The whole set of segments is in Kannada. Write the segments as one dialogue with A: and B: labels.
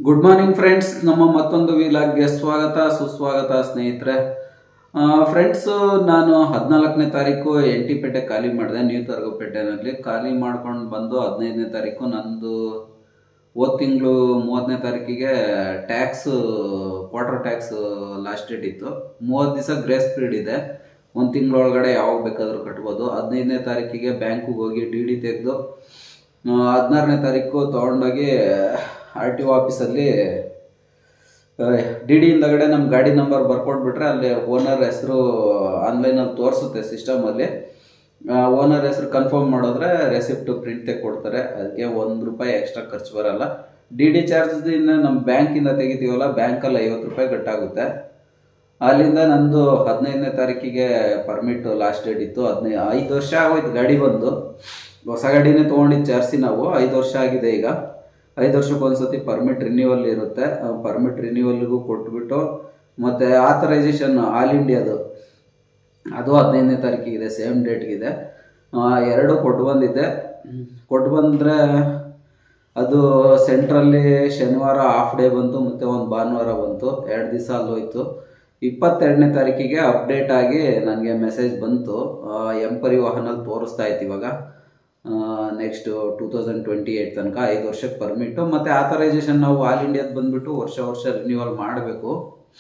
A: ಗುಡ್ ಮಾರ್ನಿಂಗ್ ಫ್ರೆಂಡ್ಸ್ ನಮ್ಮ ಮತ್ತೊಂದು ವಿಲಾಗ್ಗೆ ಸ್ವಾಗತ ಸುಸ್ವಾಗತ ಸ್ನೇಹಿತರೆ ಫ್ರೆಂಡ್ಸ್ ನಾನು ಹದಿನಾಲ್ಕನೇ ತಾರೀಕು ಎಂಟಿಪೇಟೆ ಖಾಲಿ ಮಾಡಿದೆ ನ್ಯೂ ತರಗಪೇಟೆನಲ್ಲಿ ಖಾಲಿ ಮಾಡ್ಕೊಂಡು ಬಂದು ಹದಿನೈದನೇ ತಾರೀಕು ನಂದು ಹೋದ ತಿಂಗಳು ಮೂವತ್ತನೇ ತಾರೀಕಿಗೆ tax quarter tax last date ಇತ್ತು ಮೂವತ್ತು ದಿವಸ ಗ್ರೇಸ್ ಪೀರಿಯಡ್ ಇದೆ ಒಂದು ತಿಂಗಳೊಳಗಡೆ ಯಾವಾಗ ಬೇಕಾದರೂ ಕಟ್ಬೋದು ಹದಿನೈದನೇ ತಾರೀಕಿಗೆ ಬ್ಯಾಂಕಿಗೆ ಹೋಗಿ ಡಿ ಡಿ ತೆಗೆದು ಹದಿನಾರನೇ ತಾರೀಕು ತೊಗೊಂಡೋಗಿ ಆರ್ ಟಿ ಒ ಆಫೀಸಲ್ಲಿ ಡಿ ಡಿ ಹಿಂದಗಡೆ ನಮ್ಮ ಗಾಡಿ ನಂಬರ್ ಬರ್ಕೊಟ್ಬಿಟ್ರೆ ಅಲ್ಲಿ ಓನರ್ ಹೆಸರು ಆನ್ಲೈನಲ್ಲಿ ತೋರಿಸುತ್ತೆ ಸಿಸ್ಟಮಲ್ಲಿ ಓನರ್ ಹೆಸರು ಕನ್ಫರ್ಮ್ ಮಾಡಿದ್ರೆ ರೆಸಿಪ್ಟ್ ಪ್ರಿಂಟ್ ತೆಗೆ ಕೊಡ್ತಾರೆ ಅದಕ್ಕೆ ಒಂದು ರೂಪಾಯಿ ಎಕ್ಸ್ಟ್ರಾ ಖರ್ಚು ಬರಲ್ಲ ಡಿ ಡಿ ಚಾರ್ಜ್ದಿಂದ ನಮ್ಮ ಬ್ಯಾಂಕಿಂದ ತೆಗಿತೀವಲ್ಲ ಬ್ಯಾಂಕಲ್ಲಿ ಐವತ್ತು ರೂಪಾಯಿ ಕಟ್ಟಾಗುತ್ತೆ ಅಲ್ಲಿಂದ ನಂದು ಹದಿನೈದನೇ ತಾರೀಕಿಗೆ ಪರ್ಮಿಟ್ ಲಾಸ್ಟ್ ಡೇಟ್ ಇತ್ತು ಹದಿನೈದು ಐದು ವರ್ಷ ಆಗೋಯ್ತು ಗಾಡಿ ಬಂದು ಹೊಸ ಗಾಡಿನೇ ತೊಗೊಂಡಿದ್ದು ಜಾಸ್ತಿ ನಾವು ಐದು ವರ್ಷ ಆಗಿದೆ ಈಗ ಐದು ವರ್ಷಕ್ಕೆ ಒಂದ್ಸತಿ ಪರ್ಮಿಟ್ ರಿನ್ಯೂವಲ್ ಇರುತ್ತೆ ಪರ್ಮಿಟ್ ರಿನ್ಯೂವಲ್ಗೂ ಕೊಟ್ಬಿಟ್ಟು ಮತ್ತು ಆಥರೈಸೇಷನ್ ಆಲ್ ಇಂಡಿಯಾದು ಅದು ಹದಿನೈದನೇ ತಾರೀಕಿಗಿದೆ ಸೇಮ್ ಡೇಟ್ಗಿದೆ ಎರಡು ಕೊಟ್ಟು ಬಂದಿದ್ದೆ ಕೊಟ್ಟು ಬಂದರೆ ಅದು ಸೆಂಟ್ರಲ್ಲಿ ಶನಿವಾರ ಹಾಫ್ ಡೇ ಬಂತು ಮತ್ತು ಒಂದು ಭಾನುವಾರ ಬಂತು ಎರಡು ದಿವಸ ಅಲ್ಲೋಯ್ತು ಇಪ್ಪತ್ತೆರಡನೇ ತಾರೀಕಿಗೆ ಅಪ್ಡೇಟ್ ಆಗಿ ನನಗೆ ಮೆಸೇಜ್ ಬಂತು ಎಂ ಪರಿವಾಹನಲ್ಲಿ ತೋರಿಸ್ತಾ ಇತ್ತು ಇವಾಗ next two thousand twenty eight ತನಕ ಐದು ವರ್ಷಕ್ಕೆ ಪರ್ಮಿಟು ಮತ್ತು ಆಥರೈಸೇಷನ್ ನಾವು ಆಲ್ ಇಂಡಿಯಾದ ಬಂದುಬಿಟ್ಟು ವರ್ಷ ವರ್ಷ ರಿನ್ಯೂವಲ್ ಮಾಡಬೇಕು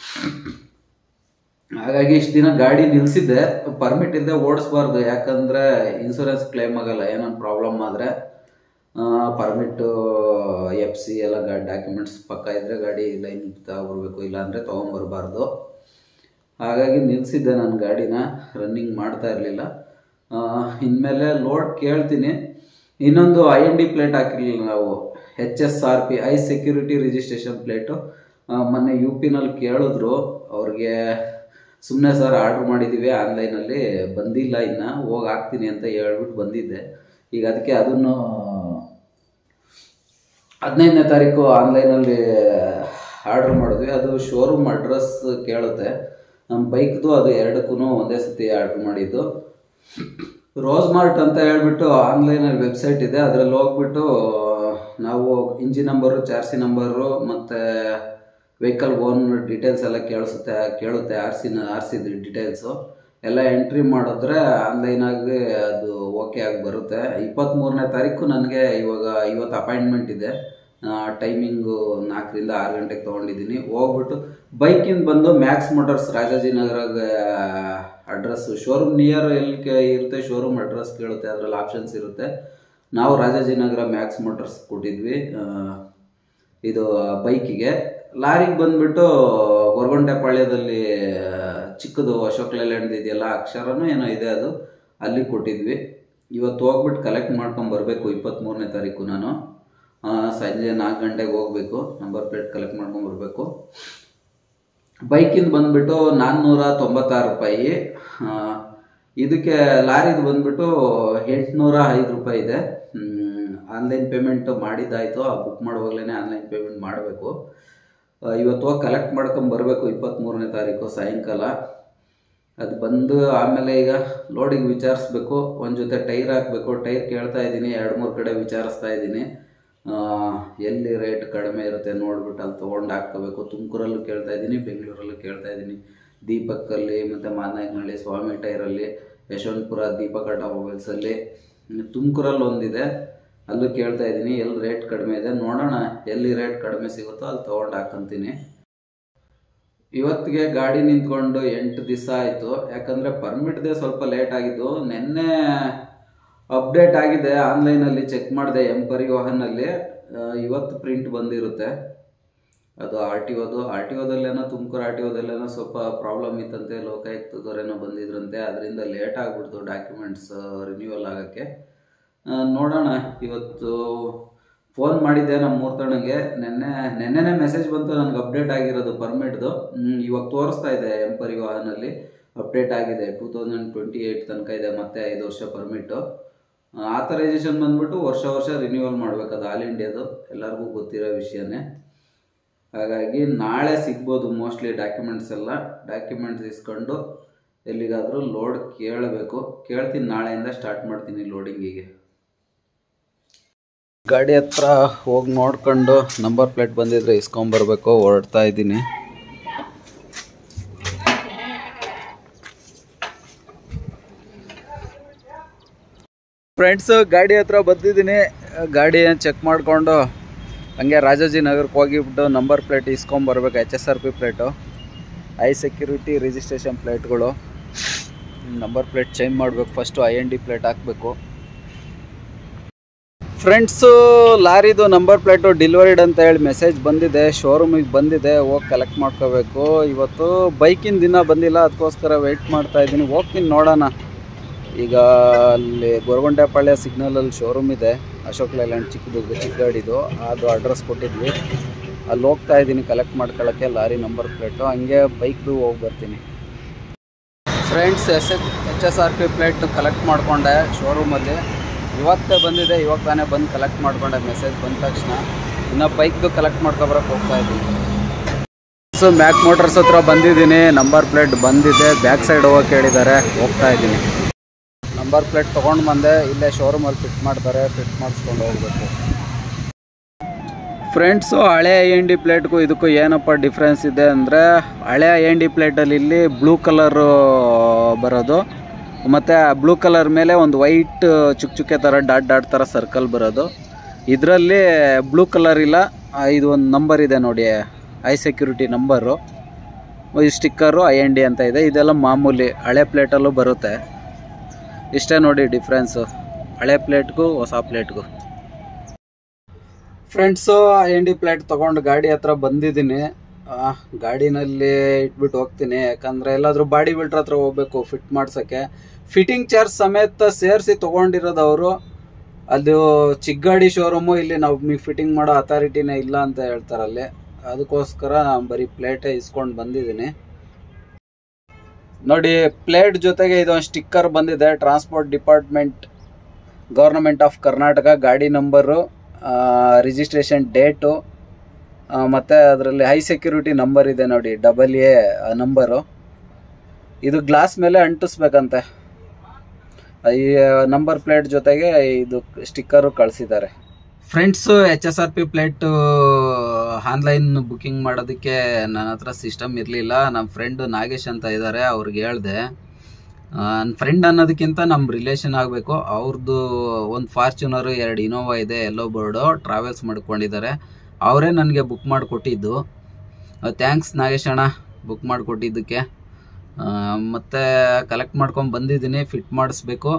A: ಹಾಗಾಗಿ ಇಷ್ಟು ದಿನ ಗಾಡಿ ನಿಲ್ಲಿಸಿದ್ದೆ ಪರ್ಮಿಟ್ ಇಲ್ಲದೆ ಓಡಿಸ್ಬಾರ್ದು ಯಾಕಂದರೆ ಇನ್ಸೂರೆನ್ಸ್ ಕ್ಲೇಮ್ ಆಗಲ್ಲ ಏನೊಂದು ಪ್ರಾಬ್ಲಮ್ ಆದರೆ ಪರ್ಮಿಟ್ಟು ಎಫ್ ಸಿ ಎಲ್ಲ ಗಾ ಡಾಕ್ಯುಮೆಂಟ್ಸ್ ಪಕ್ಕ ಇದ್ದರೆ ಗಾಡಿ ಲೈನ್ ತಗೊಬರ್ಬೇಕು ಇಲ್ಲಾಂದರೆ ತೊಗೊಂಬರ್ಬಾರ್ದು ಹಾಗಾಗಿ ನಿಲ್ಲಿಸಿದ್ದೆ ನಾನು ಗಾಡಿನ ರನ್ನಿಂಗ್ ಮಾಡ್ತಾ ಇರಲಿಲ್ಲ ಇನ್ಮೇಲೆ ಲೋಡ್ ಕೇಳ್ತೀನಿ ಇನ್ನೊಂದು ಐ ಎನ್ ಡಿ ಪ್ಲೇಟ್ ಹಾಕಿರಲಿಲ್ಲ ನಾವು H S R P I security registration plate ಮೊನ್ನೆ ಯು ಪಿನಲ್ಲಿ ಕೇಳಿದ್ರು ಅವ್ರಿಗೆ ಸುಮ್ಮನೆ ಸರ್ ಆರ್ಡ್ರ್ ಮಾಡಿದ್ದೀವಿ ಆನ್ಲೈನಲ್ಲಿ ಬಂದಿಲ್ಲ ಇನ್ನು ಹೋಗಿ ಹಾಕ್ತೀನಿ ಅಂತ ಹೇಳ್ಬಿಟ್ಟು ಬಂದಿದ್ದೆ ಈಗ ಅದಕ್ಕೆ ಅದನ್ನು ಹದಿನೈದನೇ ತಾರೀಕು ಆನ್ಲೈನಲ್ಲಿ ಆರ್ಡ್ರ್ ಮಾಡಿದ್ವಿ ಅದು ಶೋರೂಮ್ ಅಡ್ರೆಸ್ ಕೇಳುತ್ತೆ ನಮ್ಮ ಬೈಕ್ದು ಅದು ಎರಡಕ್ಕೂ ಒಂದೇ ಸತಿ ಆರ್ಡ್ರ್ ಮಾಡಿದ್ದು ರೋಸ್ ಮಾರ್ಟ್ ಅಂತ ಹೇಳ್ಬಿಟ್ಟು ಆನ್ಲೈನಲ್ಲಿ ವೆಬ್ಸೈಟ್ ಇದೆ ಅದರಲ್ಲಿ ಹೋಗ್ಬಿಟ್ಟು ನಾವು ಇಂಜಿನ್ ನಂಬರು ಚಾರ್ಸಿ ನಂಬರು ಮತ್ತು ವೆಹಿಕಲ್ ಓನ್ ಡೀಟೇಲ್ಸ್ ಎಲ್ಲ ಕೇಳಿಸುತ್ತೆ ಕೇಳುತ್ತೆ ಆರ್ ಸಿನ ಆರ್ ಸಿ ಡೀಟೇಲ್ಸು ಎಲ್ಲ ಎಂಟ್ರಿ ಮಾಡಿದ್ರೆ ಆನ್ಲೈನಾಗಿ ಅದು ಓಕೆ ಆಗಿ ಬರುತ್ತೆ ಇಪ್ಪತ್ತ್ಮೂರನೇ ತಾರೀಕು ನನಗೆ ಇವಾಗ ಇವತ್ತು ಅಪಾಯಿಂಟ್ಮೆಂಟ್ ಇದೆ ಟೈಮಿಂಗು ನಾಲ್ಕರಿಂದ ಆರು ಗಂಟೆಗೆ ತೊಗೊಂಡಿದ್ದೀನಿ ಹೋಗ್ಬಿಟ್ಟು ಬೈಕಿಂದ ಬಂದು Max Motors Rajajinagar address showroom near ಎಲ್ಲಿ ಇರುತ್ತೆ ಶೋರೂಮ್ ಅಡ್ರೆಸ್ ಕೇಳುತ್ತೆ ಅದರಲ್ಲಿ ಆಪ್ಷನ್ಸ್ ಇರುತ್ತೆ ನಾವು ರಾಜಾಜಿನಗರ ಮ್ಯಾಕ್ಸ್ ಮೋಟರ್ಸ್ ಕೊಟ್ಟಿದ್ವಿ ಇದು ಬೈಕಿಗೆ ಲಾರಿಗೆ ಬಂದುಬಿಟ್ಟು ಗೊರಗೊಂಡೆಪಾಳ್ಯದಲ್ಲಿ ಚಿಕ್ಕದು ಅಶೋಕ್ ಲೇಲ್ಯಾಂಡ್ ಇದೆಯಲ್ಲ ಅಕ್ಷರನೂ ಏನೋ ಇದೆ ಅದು ಅಲ್ಲಿ ಕೊಟ್ಟಿದ್ವಿ ಇವತ್ತು ಹೋಗ್ಬಿಟ್ಟು ಕಲೆಕ್ಟ್ ಮಾಡ್ಕೊಂಡು ಬರಬೇಕು ಇಪ್ಪತ್ತ್ಮೂರನೇ ತಾರೀಕು ನಾನು ಸಂಜೆ ನಾಲ್ಕು ಗಂಟೆಗೆ ಹೋಗಬೇಕು ನಂಬರ್ ಪ್ಲೇಟ್ ಕಲೆಕ್ಟ್ ಮಾಡ್ಕೊಂಡು ಬರಬೇಕು ಬೈಕಿಂದ ಬಂದುಬಿಟ್ಟು ನಾನ್ನೂರ ತೊಂಬತ್ತಾರು ರೂಪಾಯಿ ಇದಕ್ಕೆ ಲಾರಿದು ಬಂದುಬಿಟ್ಟು ಎಂಟುನೂರ ಐದು ರೂಪಾಯಿ ಇದೆ ಆನ್ಲೈನ್ ಪೇಮೆಂಟ್ ಮಾಡಿದ್ದಾಯಿತು ಆ ಬುಕ್ ಮಾಡುವಾಗಲೇ ಆನ್ಲೈನ್ ಪೇಮೆಂಟ್ ಮಾಡಬೇಕು ಇವತ್ತು ಹೋಗಿ ಕಲೆಕ್ಟ್ ಮಾಡ್ಕೊಂಡು ಬರಬೇಕು ಇಪ್ಪತ್ತ್ಮೂರನೇ ತಾರೀಕು ಸಾಯಂಕಾಲ ಅದು ಬಂದು ಆಮೇಲೆ ಈಗ ಲೋಡಿಗೆ ವಿಚಾರಿಸ್ಬೇಕು ಒಂದು ಜೊತೆ ಟೈರ್ ಹಾಕಬೇಕು ಟೈರ್ ಕೇಳ್ತಾ ಇದ್ದೀನಿ ಎರಡು ಮೂರು ಕಡೆ ವಿಚಾರಿಸ್ತಾ ಇದ್ದೀನಿ ಎಲ್ಲಿ ರೇಟ್ ಕಡಿಮೆ ಇರುತ್ತೆ ನೋಡ್ಬಿಟ್ಟು ಅಲ್ಲಿ ತೊಗೊಂಡು ಹಾಕ್ಕೋಬೇಕು ತುಮಕೂರಲ್ಲೂ ಕೇಳ್ತಾ ಇದ್ದೀನಿ ಬೆಂಗಳೂರಲ್ಲೂ ಕೇಳ್ತಾ ಇದ್ದೀನಿ ದೀಪಕ್ಕಲ್ಲಿ ಮತ್ತು ಮಾದನಾಯಕನಹಳ್ಳಿ ಸ್ವಾಮಿ ಟೈರಲ್ಲಿ ಯಶವಂತಪುರ ದೀಪಕ್ ಆಟೋಮೊಬೈಲ್ಸಲ್ಲಿ ತುಮಕೂರಲ್ಲಿ ಒಂದಿದೆ ಅಲ್ಲೂ ಕೇಳ್ತಾ ಇದ್ದೀನಿ ಎಲ್ಲಿ ರೇಟ್ ಕಡಿಮೆ ಇದೆ ನೋಡೋಣ ಎಲ್ಲಿ ರೇಟ್ ಕಡಿಮೆ ಸಿಗುತ್ತೋ ಅಲ್ಲಿ ತೊಗೊಂಡು ಹಾಕ್ಕಂತೀನಿ ಇವತ್ತಿಗೆ ಗಾಡಿ ನಿಂತ್ಕೊಂಡು ಎಂಟು ದಿವಸ ಆಯಿತು ಯಾಕಂದರೆ ಪರ್ಮಿಟ್ದೇ ಸ್ವಲ್ಪ ಲೇಟ್ ಆಗಿದ್ದು ನಿನ್ನೆ ಅಪ್ಡೇಟ್ ಆಗಿದೆ ಆನ್ಲೈನಲ್ಲಿ ಚೆಕ್ ಮಾಡಿದೆ ಎಂ ಪರಿವಾಹನಲ್ಲಿ ಇವತ್ತು ಪ್ರಿಂಟ್ ಬಂದಿರುತ್ತೆ ಅದು ಆರ್ ಟಿ ಒದು ಆರ್ ಟಿ ಒದಲ್ಲೇನೋ ತುಮಕೂರು ಆರ್ ಟಿ ಒದಲ್ಲೇನೋ ಸ್ವಲ್ಪ ಪ್ರಾಬ್ಲಮ್ ಇತ್ತಂತೆ ಲೋಕಾಯುಕ್ತದವರೇನೋ ಬಂದಿದ್ರಂತೆ ಅದರಿಂದ ಲೇಟ್ ಆಗಿಬಿಡ್ತು ಡಾಕ್ಯುಮೆಂಟ್ಸ್ ರಿನ್ಯೂವಲ್ ಆಗೋಕ್ಕೆ ನೋಡೋಣ ಇವತ್ತು ಫೋನ್ ಮಾಡಿದ್ದೆ ನಮ್ಮ ಮೂರ್ತಣ್ಣಗೆ ನೆನ್ನೆ ನೆನ್ನೆನೇ ಮೆಸೇಜ್ ಬಂತು ನನಗೆ ಅಪ್ಡೇಟ್ ಆಗಿರೋದು ಪರ್ಮಿಟ್ದು ಇವಾಗ ತೋರಿಸ್ತಾ ಇದೆ ಎಂ ಪರಿವಾಹನಲ್ಲಿ ಅಪ್ಡೇಟ್ ಆಗಿದೆ ಟೂ ತೌಸಂಡ್ ಟ್ವೆಂಟಿ ಏಯ್ಟ್ ತನಕ ಇದೆ ಮತ್ತೆ ಐದು ವರ್ಷ ಪರ್ಮಿಟು ಆಥರೈಸೇಷನ್ ಬಂದ್ಬಿಟ್ಟು ವರ್ಷ ವರ್ಷ ರಿನ್ಯೂವಲ್ ಮಾಡಬೇಕು ಅದು ಆಲ್ ಇಂಡಿಯಾದು ಎಲ್ಲರಿಗೂ ಗೊತ್ತಿರೋ ವಿಷಯನೇ ಹಾಗಾಗಿ ನಾಳೆ ಸಿಗ್ಬೋದು ಮೋಸ್ಟ್ಲಿ ಡಾಕ್ಯುಮೆಂಟ್ಸ್ ಎಲ್ಲ ಡಾಕ್ಯುಮೆಂಟ್ಸ್ ಇಸ್ಕೊಂಡು ಎಲ್ಲಿಗಾದರೂ ಲೋಡ್ ಕೇಳಬೇಕು ಕೇಳ್ತೀನಿ ನಾಳೆಯಿಂದ ಸ್ಟಾರ್ಟ್ ಮಾಡ್ತೀನಿ ಲೋಡಿಂಗಿಗೆ ಗಾಡಿ ಹತ್ರ ಹೋಗಿ ನೋಡ್ಕೊಂಡು ನಂಬರ್ ಪ್ಲೇಟ್ ಬಂದಿದ್ರೆ ಇಸ್ಕೊಂಬರ್ಬೇಕು ಹೊರಡ್ತಾ ಇದ್ದೀನಿ ಫ್ರೆಂಡ್ಸು ಗಾಡಿ ಹತ್ರ ಬಂದಿದ್ದೀನಿ ಗಾಡಿ ಚೆಕ್ ಮಾಡಿಕೊಂಡು ಹಂಗೆ ರಾಜಾಜಿ ನಗರಕ್ಕೆ ಹೋಗಿಬಿಟ್ಟು ನಂಬರ್ ಪ್ಲೇಟ್ ಇಸ್ಕೊಂಬರ್ಬೇಕು H S R P plate I security registration ಪ್ಲೇಟ್ಗಳು ನಂಬರ್ ಪ್ಲೇಟ್ ಚೇಂಜ್ ಮಾಡಬೇಕು first I N D plate ಹಾಕಬೇಕು ಫ್ರೆಂಡ್ಸು ಲಾರಿದು ನಂಬರ್ ಪ್ಲೇಟು ಡಿಲಿವರಿಡ್ ಅಂತ ಹೇಳಿ ಮೆಸೇಜ್ ಬಂದಿದೆ ಶೋರೂಮಿಗೆ ಬಂದಿದೆ ಹೋಗಿ ಕಲೆಕ್ಟ್ ಮಾಡ್ಕೋಬೇಕು ಇವತ್ತು ಬೈಕಿನ ದಿನ ಬಂದಿಲ್ಲ ಅದಕ್ಕೋಸ್ಕರ ವೆಯ್ಟ್ ಮಾಡ್ತಾ ಇದ್ದೀನಿ ಹೋಗ್ತೀನಿ ನೋಡೋಣ ಈಗ ಅಲ್ಲಿ ಗೊರಗುಂಟೆಪಾಳ್ಯ ಸಿಗ್ನಲಲ್ಲಿ ಶೋರೂಮ್ ಇದೆ ಅಶೋಕ್ ಲೈಲ್ಯಾಂಡ್ ಚಿಕ್ಕದು ಚಿಕ್ಕ ಗಾಡಿದು ಅದು ಅಡ್ರೆಸ್ ಕೊಟ್ಟಿದ್ವಿ ಅಲ್ಲಿ ಹೋಗ್ತಾ ಇದ್ದೀನಿ ಕಲೆಕ್ಟ್ ಮಾಡ್ಕೊಳ್ಳೋಕ್ಕೆ ಲಾರಿ ನಂಬರ್ ಪ್ಲೇಟು ಹಂಗೆ ಬೈಕ್ದು ಹೋಗಿ ಬರ್ತೀನಿ friends S H H S R P plate collect ಮಾಡಿಕೊಂಡೆ ಶೋರೂಮಲ್ಲಿ ಇವತ್ತೇ ಬಂದಿದೆ ಇವಾಗ ತಾನೇ ಬಂದು ಕಲೆಕ್ಟ್ ಮಾಡಿಕೊಂಡೆ ಮೆಸೇಜ್ ಬಂದ ತಕ್ಷಣ ಇನ್ನು ಬೈಕ್ದು ಕಲೆಕ್ಟ್ ಮಾಡ್ಕೊಬರಕ್ಕೆ ಹೋಗ್ತಾ ಇದ್ದೀನಿ ಸೊ ಮ್ಯಾಕ್ ಮೋಟರ್ಸ್ ಹತ್ರ ಬಂದಿದ್ದೀನಿ ನಂಬರ್ ಪ್ಲೇಟ್ ಬಂದಿದೆ ಬ್ಯಾಕ್ ಸೈಡ್ ಹೋಗಕ್ಕೆ ಹೇಳಿದ್ದಾರೆ ಹೋಗ್ತಾ ಇದ್ದೀನಿ ನಂಬರ್ ಪ್ಲೇಟ್ ತೊಗೊಂಡು ಬಂದೆ ಇಲ್ಲೇ ಶೋರೂಮಲ್ಲಿ ಫಿಟ್ ಮಾಡ್ತಾರೆ ಫಿಟ್ ಮಾಡಿಸ್ಕೊಂಡು ಹೋಗ್ಬೇಕು ಫ್ರೆಂಡ್ಸು ಹಳೆ ಐ ಎನ್ ಡಿ ಪ್ಲೇಟ್ಗೂ ಇದಕ್ಕೂ ಏನಪ್ಪ ಡಿಫ್ರೆನ್ಸ್ ಇದೆ ಅಂದರೆ ಹಳೆ ಐ ಎನ್ ಡಿ ಪ್ಲೇಟಲ್ಲಿ ಇಲ್ಲಿ ಬ್ಲೂ ಕಲರು ಬರೋದು ಮತ್ತು ಆ ಬ್ಲೂ ಕಲರ್ ಮೇಲೆ ಒಂದು ವೈಟ್ ಚುಕ್ ಚುಕ್ಕೆ ಥರ ಡಾಟ್ ಡಾಟ್ ಥರ ಸರ್ಕಲ್ ಬರೋದು ಇದರಲ್ಲಿ ಬ್ಲೂ ಕಲರ್ ಇಲ್ಲ ಆ, ಇದು ಒಂದು ನಂಬರ್ ಇದೆ ನೋಡಿ ಐ ಸೆಕ್ಯೂರಿಟಿ ನಂಬರು ಈ ಸ್ಟಿಕ್ಕರು ಐ ಎನ್ ಡಿ ಅಂತ ಇದೆ ಇದೆಲ್ಲ ಮಾಮೂಲಿ ಹಳೆ ಪ್ಲೇಟಲ್ಲೂ ಬರುತ್ತೆ ಇಷ್ಟೇ ನೋಡಿ ಡಿಫ್ರೆನ್ಸು ಹಳೆ ಪ್ಲೇಟ್ಗೂ ಹೊಸ ಪ್ಲೇಟ್ಗೂ friends I N D plate ತೊಗೊಂಡು ಗಾಡಿ ಹತ್ರ ಬಂದಿದ್ದೀನಿ ಆ, ಗಾಡಿನಲ್ಲಿ ಇಟ್ಬಿಟ್ಟು ಹೋಗ್ತೀನಿ ಯಾಕಂದರೆ ಎಲ್ಲಾದರೂ ಬಾಡಿ ಬಿಲ್ಟ್ರ್ ಹತ್ರ ಹೋಗ್ಬೇಕು ಫಿಟ್ ಮಾಡ್ಸೋಕ್ಕೆ ಫಿಟ್ಟಿಂಗ್ ಚಾರ್ಜ್ ಸಮೇತ ಸೇರಿಸಿ ತೊಗೊಂಡಿರೋದು ಅವರು ಅದು ಚಿಕ್ಕ ಗಾಡಿ ಶೋರೂಮು ಇಲ್ಲಿ ನಾವು ನಿಮಗೆ ಫಿಟ್ಟಿಂಗ್ ಮಾಡೋ ಅಥಾರಿಟಿನೇ ಇಲ್ಲ ಅಂತ ಹೇಳ್ತಾರಲ್ಲಿ ಅದಕ್ಕೋಸ್ಕರ ನಾನು ಬರೀ ಪ್ಲೇಟೇ ಇಸ್ಕೊಂಡು ಬಂದಿದ್ದೀನಿ ನೋಡಿ ಪ್ಲೇಟ್ ಜೊತೆಗೆ ಇದೊಂದು ಸ್ಟಿಕ್ಕರ್ ಬಂದಿದೆ transport department government of Karnataka ಗಾಡಿ ನಂಬರು ರಿಜಿಸ್ಟ್ರೇಷನ್ ಡೇಟು ಮತ್ತು ಅದರಲ್ಲಿ ಹೈ ಸೆಕ್ಯೂರಿಟಿ ನಂಬರ್ ಇದೆ ನೋಡಿ ಡಬಲ್ ಎ ನಂಬರು ಇದು ಗ್ಲಾಸ್ ಮೇಲೆ ಅಂಟಿಸ್ಬೇಕಂತೆ ಈ ನಂಬರ್ ಪ್ಲೇಟ್ ಜೊತೆಗೆ ಇದು ಸ್ಟಿಕ್ಕರು ಕಳಿಸಿದ್ದಾರೆ friends H S R P plate online booking ಮಾಡೋದಕ್ಕೆ ನನ್ನ ಹತ್ರ ಸಿಸ್ಟಮ್ ಇರಲಿಲ್ಲ ನಮ್ಮ ಫ್ರೆಂಡು ನಾಗೇಶ್ ಅಂತ ಇದ್ದಾರೆ ಅವ್ರಿಗೆ ಹೇಳಿದೆ ನನ್ನ ಫ್ರೆಂಡ್ ಅನ್ನೋದಕ್ಕಿಂತ ನಮ್ಮ ರಿಲೇಷನ್ ಆಗಬೇಕು ಅವ್ರದ್ದು ಒಂದು ಫಾರ್ಚುನರು ಎರಡು ಇನೋವಾ ಇದೆ ಎಲ್ಲೋ ಬೋರ್ಡು ಟ್ರಾವೆಲ್ಸ್ ಮಾಡ್ಕೊಂಡಿದ್ದಾರೆ ಅವರೇ ನನಗೆ ಬುಕ್ ಮಾಡಿಕೊಟ್ಟಿದ್ದು ಥ್ಯಾಂಕ್ಸ್ ನಾಗೇಶ್ ಅಣ್ಣ ಬುಕ್ ಮಾಡಿಕೊಟ್ಟಿದ್ದಕ್ಕೆ ಮತ್ತು ಕಲೆಕ್ಟ್ ಮಾಡ್ಕೊಂಡು ಬಂದಿದ್ದೀನಿ ಫಿಟ್ ಮಾಡಿಸ್ಬೇಕು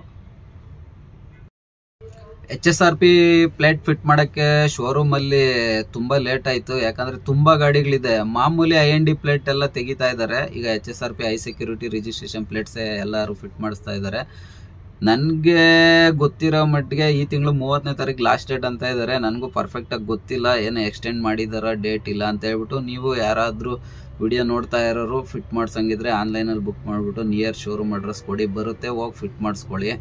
A: H S R P plate fit ಮಾಡೋಕ್ಕೆ ಶೋರೂಮಲ್ಲಿ ತುಂಬ ಲೇಟ್ ಆಯಿತು ಯಾಕಂದರೆ ತುಂಬ ಗಾಡಿಗಳಿದೆ ಮಾಮೂಲಿ ಐ ಎನ್ ಡಿ ಪ್ಲೇಟ್ ಎಲ್ಲ ತೆಗಿತಾ ಇದ್ದಾರೆ ಈಗ H S R P I security registration ಪ್ಲೇಟ್ಸೇ ಎಲ್ಲರೂ ಫಿಟ್ ಮಾಡಿಸ್ತಾ ಇದ್ದಾರೆ ನನಗೆ ಗೊತ್ತಿರೋ ಮಟ್ಟಿಗೆ ಈ ತಿಂಗಳು ಮೂವತ್ತನೇ ತಾರೀಕು ಲಾಸ್ಟ್ ಡೇಟ್ ಅಂತ ಇದ್ದಾರೆ ನನಗೂ ಪರ್ಫೆಕ್ಟಾಗಿ ಗೊತ್ತಿಲ್ಲ ಏನು ಎಕ್ಸ್ಟೆಂಡ್ ಮಾಡಿದಾರ ಡೇಟ್ ಇಲ್ಲ ಅಂತ ಹೇಳ್ಬಿಟ್ಟು ನೀವು ಯಾರಾದರೂ ವಿಡಿಯೋ ನೋಡ್ತಾ ಇರೋರು ಫಿಟ್ ಮಾಡ್ಸಂಗಿದ್ರೆ ಆನ್ಲೈನಲ್ಲಿ ಬುಕ್ ಮಾಡಿಬಿಟ್ಟು ನಿಯರ್ ಶೋರೂಮ್ ಅಡ್ರೆಸ್ ಕೊಡಿ ಬರುತ್ತೆ ಹೋಗಿ ಫಿಟ್ ಮಾಡಿಸ್ಕೊಳ್ಳಿ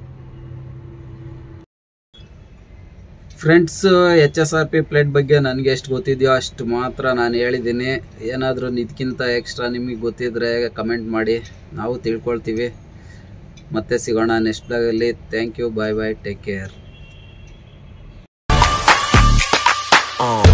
A: friends H S R P plate ಬಗ್ಗೆ ನನಗೆ ಎಷ್ಟು ಗೊತ್ತಿದೆಯೋ ಅಷ್ಟು ಮಾತ್ರ ನಾನು ಹೇಳಿದ್ದೀನಿ ಏನಾದರೂ ಇದಕ್ಕಿಂತ ಎಕ್ಸ್ಟ್ರಾ ನಿಮಗೆ ಗೊತ್ತಿದ್ರೆ ಕಮೆಂಟ್ ಮಾಡಿ ನಾವು ತಿಳ್ಕೊಳ್ತೀವಿ ಮತ್ತೆ ಸಿಗೋಣ ನೆಕ್ಸ್ಟ್ ಬ್ಲಾಗಲ್ಲಿ thank you bye bye take care